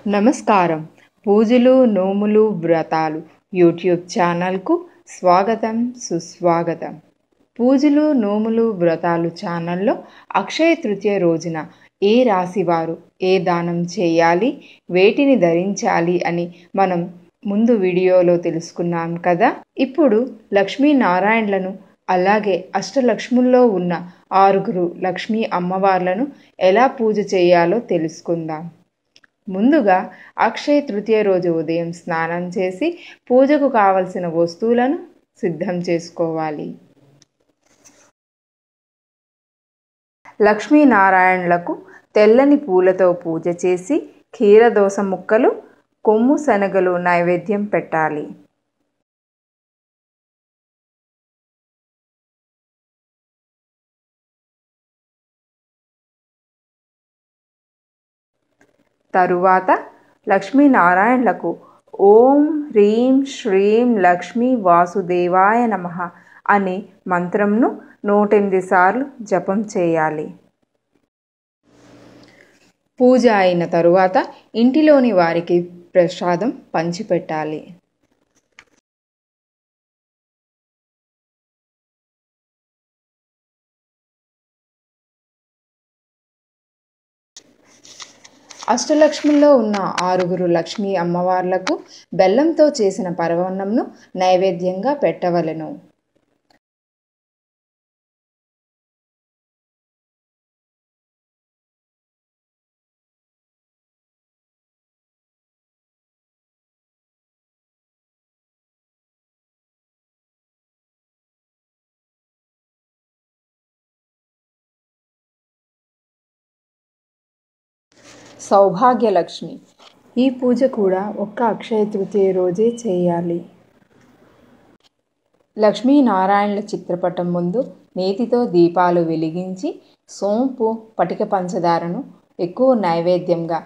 నమస్కారం పూజలు నోములు వ్రతాలు యూట్యూబ్ ఛానల్కు స్వాగతం సుస్వాగతం పూజలు నోములు వ్రతాలు ఛానల్లో అక్షయ తృతీయ రోజున ఏ రాశి వారు ఏ దానం చేయాలి వేటిని ధరించాలి అని మనం ముందు వీడియోలో తెలుసుకున్నాం కదా ఇప్పుడు లక్ష్మీనారాయణలను అలాగే అష్టలక్ష్ముల్లో ఉన్న ఆరుగురు లక్ష్మీ అమ్మవార్లను ఎలా పూజ చేయాలో తెలుసుకుందాం ముందుగా అక్షయ తృతీయ రోజు ఉదయం స్నానం చేసి పూజకు కావలసిన వస్తువులను సిద్ధం చేసుకోవాలి లక్ష్మీనారాయణులకు తెల్లని పూలతో పూజ చేసి క్షీరదోస ముక్కలు కొమ్ము శనగలు నైవేద్యం పెట్టాలి తరువాత లక్ష్మీనారాయణలకు ఓం హ్రీం శ్రీం లక్ష్మీ వాసుదేవాయ నమ అనే మంత్రంను నూటెనిమిది సార్లు జపం చేయాలి పూజ అయిన తరువాత ఇంటిలోని వారికి ప్రసాదం పంచిపెట్టాలి అష్టలక్ష్ముల్లో ఉన్న ఆరుగురు లక్ష్మీ అమ్మవార్లకు బెల్లంతో చేసిన పరవన్నంను నైవేద్యంగా పెట్టవలెను సౌభాగ్యలక్ష్మి ఈ పూజ కూడా ఒక్క అక్షయ తృతీయ రోజే చేయాలి లక్ష్మీనారాయణుల చిత్రపటం ముందు నేతితో దీపాలు వెలిగించి సోంపు పటిక పంచదారను ఎక్కువ నైవేద్యంగా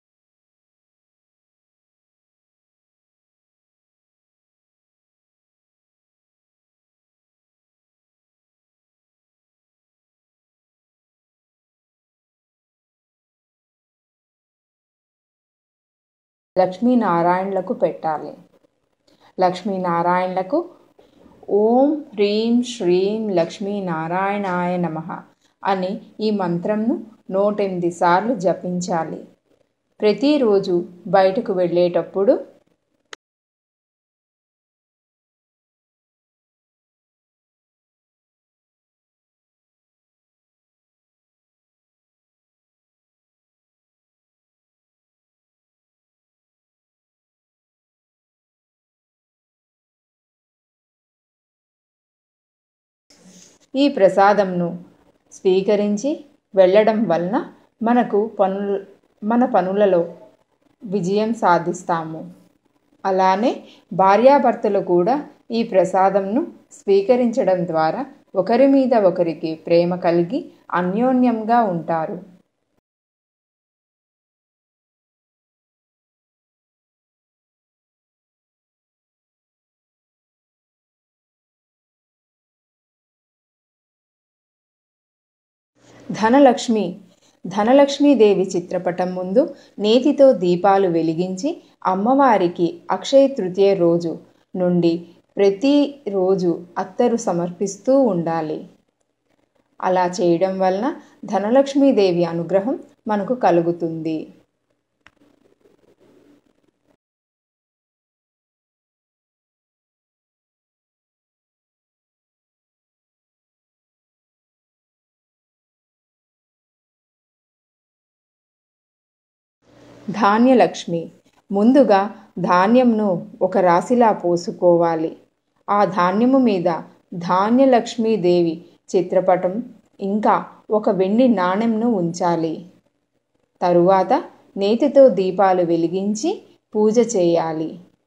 లక్ష్మీనారాయణులకు పెట్టాలి లక్ష్మీనారాయణులకు ఓం హ్రీం శ్రీం లక్ష్మీనారాయణాయ నమ అని ఈ మంత్రంను నూటెనిమిది సార్లు జపించాలి ప్రతిరోజు బయటకు వెళ్ళేటప్పుడు ఈ ప్రసాదంను స్వీకరించి వెళ్ళడం వలన మనకు పనులు మన పనులలో విజయం సాధిస్తాము అలానే భార్యాభర్తలు కూడా ఈ ప్రసాదంను స్వీకరించడం ద్వారా ఒకరి మీద ఒకరికి ప్రేమ కలిగి అన్యోన్యంగా ఉంటారు ధనలక్ష్మి ధనలక్ష్మీదేవి చిత్రపటం ముందు నేతితో దీపాలు వెలిగించి అమ్మవారికి అక్షయ తృతీయ రోజు నుండి ప్రతిరోజు అత్తరు సమర్పిస్తూ ఉండాలి అలా చేయడం వలన ధనలక్ష్మీదేవి అనుగ్రహం మనకు కలుగుతుంది ధాన్యలక్ష్మి ముందుగా ధాన్యంను ఒక రాశిలా పోసుకోవాలి ఆ ధాన్యము మీద ధాన్యలక్ష్మీదేవి చిత్రపటం ఇంకా ఒక వెండి నాణెంను ఉంచాలి తరువాత నేతితో దీపాలు వెలిగించి పూజ చేయాలి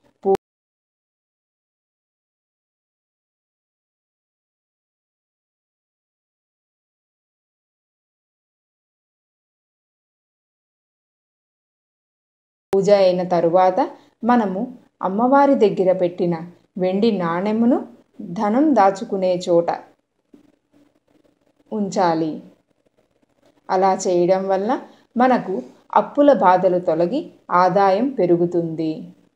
పూజ అయిన తరువాత మనము అమ్మవారి దగ్గర పెట్టిన వెండి నాణెమును ధనం దాచుకునే చోట ఉంచాలి అలా చేయడం వల్ల మనకు అప్పుల బాధలు తొలగి ఆదాయం పెరుగుతుంది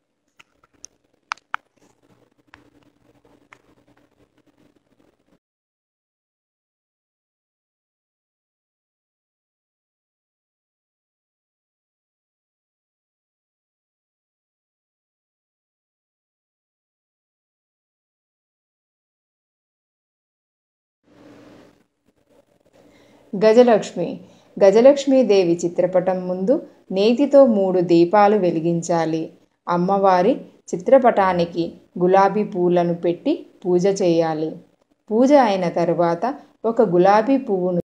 గజలక్ష్మి గజలక్ష్మీదేవి చిత్రపటం ముందు నేతితో మూడు దీపాలు వెలిగించాలి అమ్మవారి చిత్రపటానికి గులాబీ పూలను పెట్టి పూజ చేయాలి పూజ అయిన తరువాత ఒక గులాబీ పువ్వును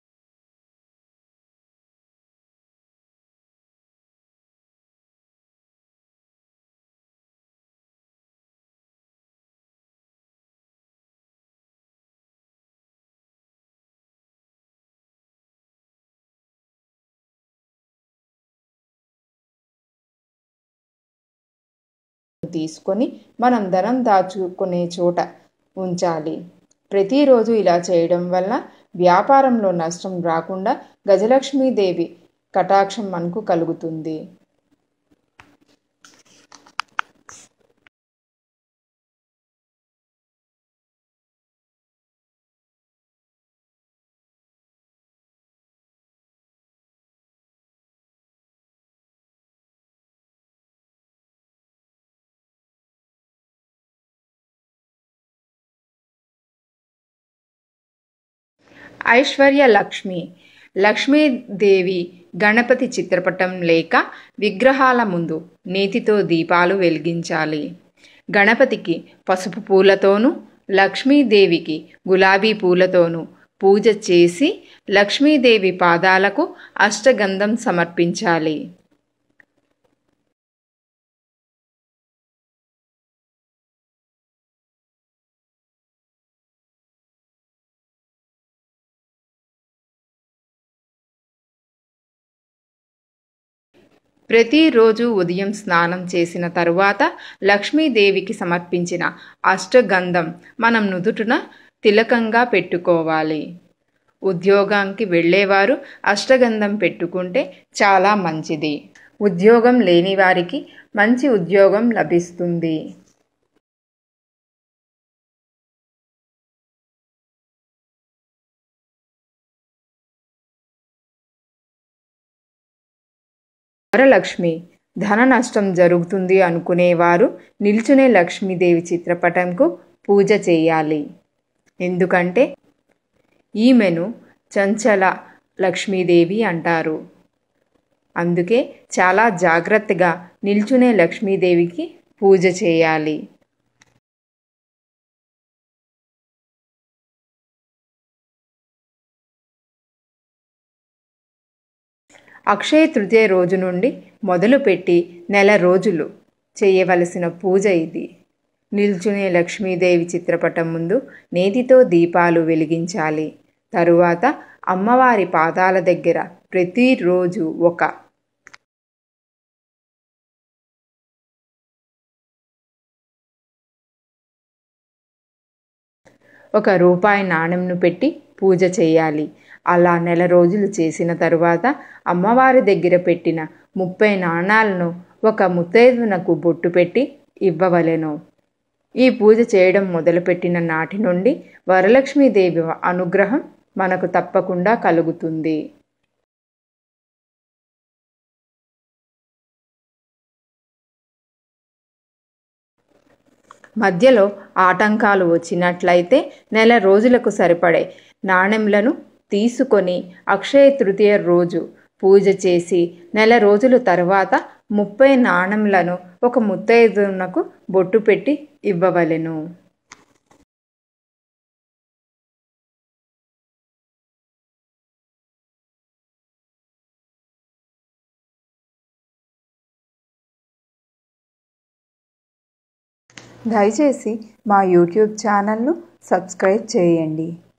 తీసుకొని మనం ధనం దాచుకునే చోట ఉంచాలి ప్రతిరోజు ఇలా చేయడం వల్ల వ్యాపారంలో నష్టం రాకుండా గజలక్ష్మీదేవి కటాక్షం మనకు కలుగుతుంది ఐశ్వర్య లక్ష్మి లక్ష్మీదేవి గణపతి చిత్రపటం లేక విగ్రహాల ముందు నేతితో దీపాలు వెలిగించాలి గణపతికి పసుపు పూలతోనూ లక్ష్మీదేవికి గులాబీ పూలతోనూ పూజ చేసి లక్ష్మీదేవి పాదాలకు అష్టగంధం సమర్పించాలి ప్రతిరోజు ఉదయం స్నానం చేసిన తరువాత లక్ష్మీదేవికి సమర్పించిన అష్టగంధం మనం నుదుటున తిలకంగా పెట్టుకోవాలి ఉద్యోగానికి వెళ్ళేవారు అష్టగంధం పెట్టుకుంటే చాలా మంచిది ఉద్యోగం లేని వారికి మంచి ఉద్యోగం లభిస్తుంది వరలక్ష్మి ధన నష్టం జరుగుతుంది అనుకునేవారు నిల్చునే లక్ష్మీదేవి చిత్రపటంకు పూజ చేయాలి ఎందుకంటే ఈమెను చంచల లక్ష్మీదేవి అంటారు అందుకే చాలా జాగ్రత్తగా నిల్చునే లక్ష్మీదేవికి పూజ చేయాలి అక్షయ తృతీయ రోజు నుండి మొదలుపెట్టి నెల రోజులు చేయవలసిన పూజ ఇది నిల్చునే లక్ష్మీదేవి చిత్రపటం ముందు నేతితో దీపాలు వెలిగించాలి తరువాత అమ్మవారి పాదాల దగ్గర ప్రతిరోజు ఒక ఒక రూపాయి నాణెంను పెట్టి పూజ చేయాలి అలా నెల రోజులు చేసిన తరువాత అమ్మవారి దగ్గర పెట్టిన ముప్పై నాణాలను ఒక ముత్తైదునకు బొట్టు పెట్టి ఇవ్వవలెను ఈ పూజ చేయడం మొదలుపెట్టిన నాటి నుండి వరలక్ష్మీదేవి అనుగ్రహం మనకు తప్పకుండా కలుగుతుంది మధ్యలో ఆటంకాలు వచ్చినట్లయితే నెల రోజులకు సరిపడే నాణెంలను తీసుకొని అక్షయ తృతీయ రోజు పూజ చేసి నెల రోజుల తర్వాత ముప్పై నాణెంలను ఒక ముత్తైదునకు బొట్టు పెట్టి ఇవ్వవలెను దయచేసి మా యూట్యూబ్ ఛానల్ను సబ్స్క్రైబ్ చేయండి